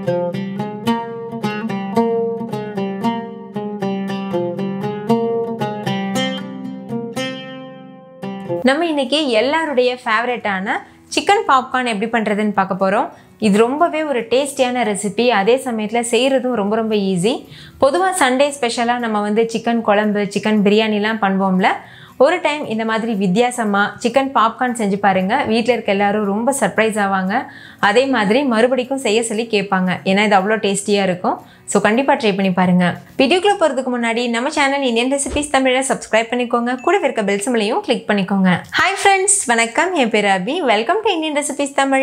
நம்ம இன்னைக்கு எல்லாருடைய ஃபேவரட்டான சிக்கன் பாப்கார்ன் எப்படி பண்ணுறதுன்னு பார்க்க போகிறோம் இது ரொம்பவே ஒரு டேஸ்டியான ரெசிபி அதே சமயத்தில் செய்கிறதும் ரொம்ப ரொம்ப ஈஸி பொதுவாக சண்டே ஸ்பெஷலாக நம்ம வந்து சிக்கன் குழம்பு சிக்கன் பிரியாணிலாம் பண்ணுவோம்ல ஒரு டைம் இந்த மாதிரி வித்தியாசமாக சிக்கன் பாப்கார்ன் செஞ்சு பாருங்கள் வீட்டில் இருக்க எல்லாரும் ரொம்ப சர்ப்ரைஸ் ஆவாங்க அதே மாதிரி மறுபடிக்கும் செய்ய சொல்லி கேட்பாங்க ஏன்னா இது அவ்வளோ டேஸ்டியாக இருக்கும் ஸோ கண்டிப்பாக ட்ரை பண்ணி பாருங்கள் வீடியோக்குள்ளே போகிறதுக்கு முன்னாடி நம்ம சேனல் இந்தியன் ரெசிபிஸ் தமிழை சப்ஸ்கிரைப் பண்ணிக்கோங்க கூட இருக்க பெல் சிம்லையும் கிளிக் பண்ணிக்கோங்க ஹாய் ஃப்ரெண்ட்ஸ் வணக்கம் என் பேர் Abhi welcome to Indian recipes Tamil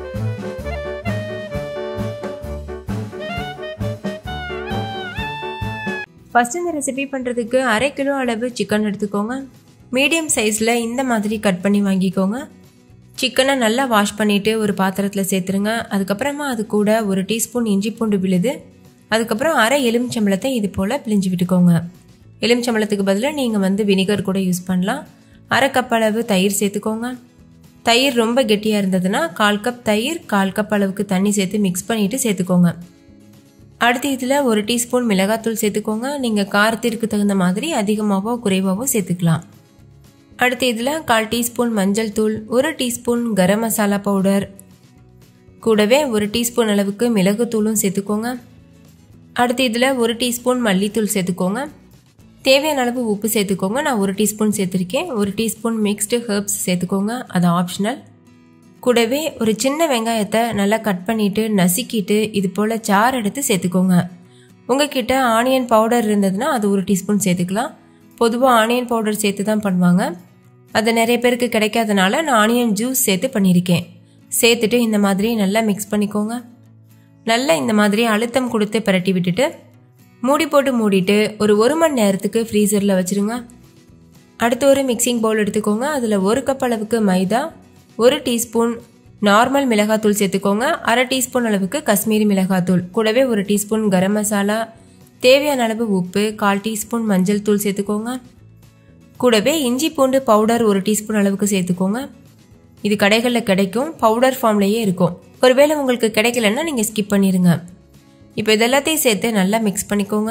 first இந்த ரெசிபி பண்ணுறதுக்கு அரை கிலோ அளவு சிக்கன் எடுத்துக்கோங்க மீடியம் சைஸில் இந்த மாதிரி கட் பண்ணி வாங்கிக்கோங்க சிக்கனை நல்லா வாஷ் பண்ணிவிட்டு ஒரு பாத்திரத்தில் சேர்த்துருங்க அதுக்கப்புறமா அது கூட ஒரு டீஸ்பூன் இஞ்சி பூண்டு விழுது அதுக்கப்புறம் அரை எலுமிச்சம்பழத்தை இது போல் பிழிஞ்சு விட்டுக்கோங்க எலுமிச்சம்பழத்துக்கு பதிலாக நீங்கள் வந்து வினிகர் கூட யூஸ் பண்ணலாம் அரை கப் அளவு தயிர் சேர்த்துக்கோங்க தயிர் ரொம்ப கெட்டியாக இருந்ததுன்னா கால் கப் தயிர் கால் கப் அளவுக்கு தண்ணி சேர்த்து மிக்ஸ் பண்ணிவிட்டு சேர்த்துக்கோங்க அடுத்து இதில் ஒரு டீஸ்பூன் மிளகாத்தூள் சேர்த்துக்கோங்க நீங்கள் காரத்திற்கு தகுந்த மாதிரி அதிகமாகவோ குறைவாகவோ சேர்த்துக்கலாம் அடுத்து இதில் கால் டீஸ்பூன் மஞ்சள் தூள் ஒரு டீஸ்பூன் கரம் மசாலா பவுடர் கூடவே ஒரு டீஸ்பூன் அளவுக்கு மிளகுத்தூளும் சேர்த்துக்கோங்க அடுத்து இதில் ஒரு டீஸ்பூன் மல்லித்தூள் சேர்த்துக்கோங்க தேவையான அளவு உப்பு சேர்த்துக்கோங்க நான் ஒரு டீஸ்பூன் சேர்த்துருக்கேன் ஒரு டீஸ்பூன் மிக்ஸ்டு ஹெர்ப்ஸ் சேர்த்துக்கோங்க அது ஆப்ஷனல் கூடவே ஒரு சின்ன வெங்காயத்தை நல்லா கட் பண்ணிவிட்டு நசுக்கிட்டு இது போல் சாறு எடுத்து சேர்த்துக்கோங்க உங்ககிட்ட ஆனியன் பவுடர் இருந்ததுன்னா அது ஒரு டீஸ்பூன் சேர்த்துக்கலாம் பொதுவாக ஆனியன் பவுடர் சேர்த்து தான் பண்ணுவாங்க அது நிறைய பேருக்கு கிடைக்காதனால நான் ஆனியன் ஜூஸ் சேர்த்து பண்ணியிருக்கேன் சேர்த்துட்டு இந்த மாதிரி நல்லா மிக்ஸ் பண்ணிக்கோங்க நல்லா இந்த மாதிரி அழுத்தம் கொடுத்து பிரட்டி விட்டுட்டு மூடி போட்டு மூடிட்டு ஒரு ஒரு மணி நேரத்துக்கு ஃப்ரீசரில் வச்சுருங்க அடுத்து ஒரு மிக்சிங் பவுல் எடுத்துக்கோங்க அதில் ஒரு கப் அளவுக்கு மைதா ஒரு டீஸ்பூன் நார்மல் மிளகாத்தூள் சேர்த்துக்கோங்க அரை டீஸ்பூன் அளவுக்கு காஷ்மீரி மிளகாத்தூள் கூடவே ஒரு டீஸ்பூன் கரம் மசாலா தேவையான அளவு உப்பு கால் டீஸ்பூன் மஞ்சள் தூள் சேர்த்துக்கோங்க கூடவே இஞ்சி பூண்டு பவுடர் ஒரு டீஸ்பூன் அளவுக்கு சேர்த்துக்கோங்க இது கடைகளில் கிடைக்கும் பவுடர் ஃபார்ம்லேயே இருக்கும் ஒருவேளை உங்களுக்கு கிடைக்கலன்னா நீங்கள் ஸ்கிப் பண்ணிடுங்க இப்போ இதெல்லாத்தையும் சேர்த்து நல்லா மிக்ஸ் பண்ணிக்கோங்க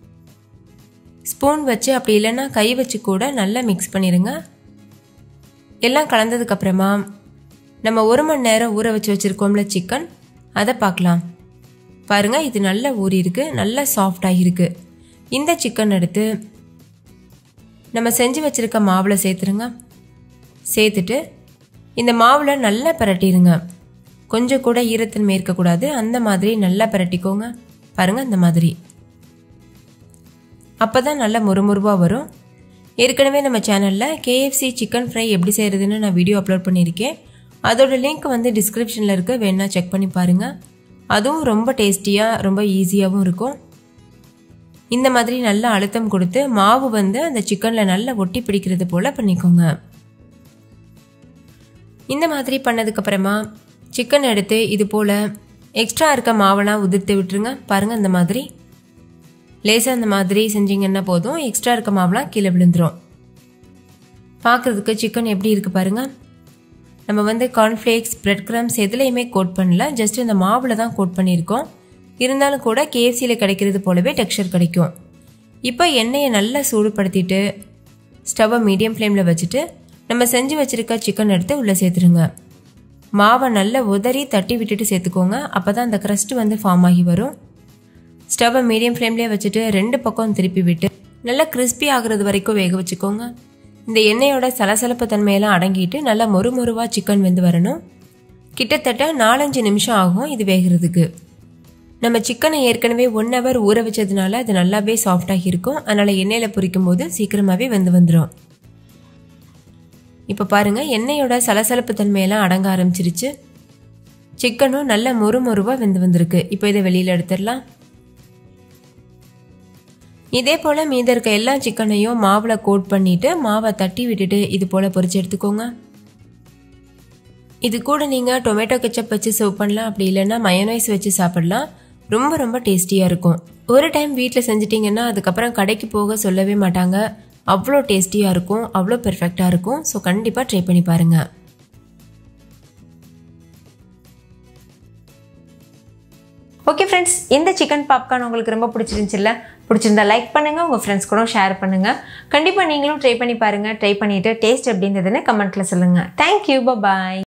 ஸ்பூன் வச்சு அப்படி இல்லைன்னா கை வச்சு கூட நல்லா மிக்ஸ் பண்ணிடுங்க எல்லாம் கலந்ததுக்கப்புறமா நம்ம ஒரு மணி நேரம் ஊற வச்சு வச்சுருக்கோம்ல சிக்கன் அதை பார்க்கலாம் பாருங்கள் இது நல்லா ஊறி இருக்கு நல்லா சாஃப்டாக இருக்கு இந்த சிக்கன் எடுத்து நம்ம செஞ்சு வச்சுருக்க மாவில் சேர்த்துருங்க சேர்த்துட்டு இந்த மாவில் நல்லா பரட்டிடுங்க கொஞ்சம் கூட ஈரத்தன்மை இருக்கக்கூடாது அந்த மாதிரி நல்லா பரட்டிக்கோங்க பாருங்கள் இந்த மாதிரி அப்போ தான் நல்லா முறுமுறுவாக வரும் ஏற்கனவே நம்ம சேனலில் கேஎஃப்சி சிக்கன் ஃப்ரை எப்படி செய்கிறதுன்னு நான் வீடியோ அப்லோட் பண்ணியிருக்கேன் அதோட லிங்க் வந்து டிஸ்கிரிப்ஷனில் இருக்க வேணா செக் பண்ணி பாருங்கள் அதுவும் ரொம்ப டேஸ்டியாக ரொம்ப ஈஸியாகவும் இருக்கும் இந்த மாதிரி நல்லா அழுத்தம் கொடுத்து மாவு வந்து அந்த சிக்கனில் நல்லா ஒட்டி பிடிக்கிறது போல் பண்ணிக்கோங்க இந்த மாதிரி பண்ணதுக்கப்புறமா சிக்கன் எடுத்து இது போல் எக்ஸ்ட்ரா இருக்க மாவெல்லாம் உதிர்த்து விட்டுருங்க பாருங்கள் இந்த மாதிரி லேசாக அந்த மாதிரி செஞ்சீங்கன்னா போதும் எக்ஸ்ட்ரா இருக்க மாவுலாம் கீழே விழுந்துடும் பார்க்குறதுக்கு சிக்கன் எப்படி இருக்குது பாருங்கள் நம்ம வந்து கார்ன்ஃப்ளேக்ஸ் பிரெட் கிரம்ஸ் எதுலேயுமே கோட் பண்ணல ஜஸ்ட் இந்த மாவில் தான் கோட் பண்ணியிருக்கோம் இருந்தாலும் கூட கேஎஃப்சியில் கிடைக்கிறது போலவே டெக்ஸ்சர் கிடைக்கும் இப்போ எண்ணெயை நல்லா சூடுபடுத்திட்டு ஸ்டவ்வை மீடியம் ஃப்ளேமில் வச்சுட்டு நம்ம செஞ்சு வச்சுருக்க சிக்கன் எடுத்து உள்ளே சேர்த்துருங்க மாவை நல்லா உதறி தட்டி விட்டுட்டு சேர்த்துக்கோங்க அப்போ தான் அந்த க்ரஸ்ட் வந்து ஃபார்ம் ஆகி வரும் ஸ்டவ்வை மீடியம் ஃப்ளேம்லேயே வச்சுட்டு ரெண்டு பக்கம் திருப்பி விட்டு நல்லா கிறிஸ்பி ஆகுறது வரைக்கும் வேக வச்சுக்கோங்க இந்த எண்ணெயோட சலசலப்பு தன்மையெல்லாம் அடங்கிட்டு நல்லா மொறு மொறுவாக சிக்கன் வெந்து வரணும் கிட்டத்தட்ட நாலஞ்சு நிமிஷம் ஆகும் இது வேகிறதுக்கு நம்ம சிக்கனை ஏற்கனவே ஒன் ஹவர் ஊற வச்சதுனால அது நல்லாவே சாஃப்டாகி இருக்கும் அதனால் எண்ணெயில் பொரிக்கும் போது சீக்கிரமாகவே வெந்து வந்துடும் இப்போ பாருங்கள் எண்ணெயோட சலசலப்பு தன்மையெல்லாம் அடங்க ஆரம்பிச்சிருச்சு சிக்கனும் நல்ல மொறு மொறுவாக வெந்து வந்திருக்கு இப்போ இதை வெளியில் எடுத்துடலாம் இதே போல் மீத இருக்க எல்லா சிக்கனையும் மாவில் கோட் பண்ணிவிட்டு மாவை தட்டி விட்டுட்டு இது போல் பொரிச்சு எடுத்துக்கோங்க இது கூட நீங்கள் டொமேட்டோ கெச்சப் வச்சு சர்வ் பண்ணலாம் அப்படி இல்லைன்னா மயோனைஸ் வச்சு சாப்பிடலாம் ரொம்ப ரொம்ப டேஸ்டியாக இருக்கும் ஒரு டைம் வீட்டில் செஞ்சிட்டிங்கன்னா அதுக்கப்புறம் கடைக்கு போக சொல்லவே மாட்டாங்க அவ்வளோ டேஸ்டியாக இருக்கும் அவ்வளோ பெர்ஃபெக்டாக இருக்கும் ஸோ கண்டிப்பாக ட்ரை பண்ணி பாருங்கள் ஓகே ஃப்ரெண்ட்ஸ் இந்த சிக்கன் பாப்கார்ன் உங்களுக்கு ரொம்ப பிடிச்சிருந்துச்சுல்ல பிடிச்சிருந்தா லைக் பண்ணுங்கள் உங்கள் ஃப்ரெண்ட்ஸ் கூட ஷேர் பண்ணுங்கள் கண்டிப்பாக நீங்களும் ட்ரை பண்ணி பாருங்கள் ட்ரை பண்ணிவிட்டு டேஸ்ட் எப்படி இருந்ததுன்னு கமெண்ட்டில் சொல்லுங்கள் தேங்க்யூ பாய்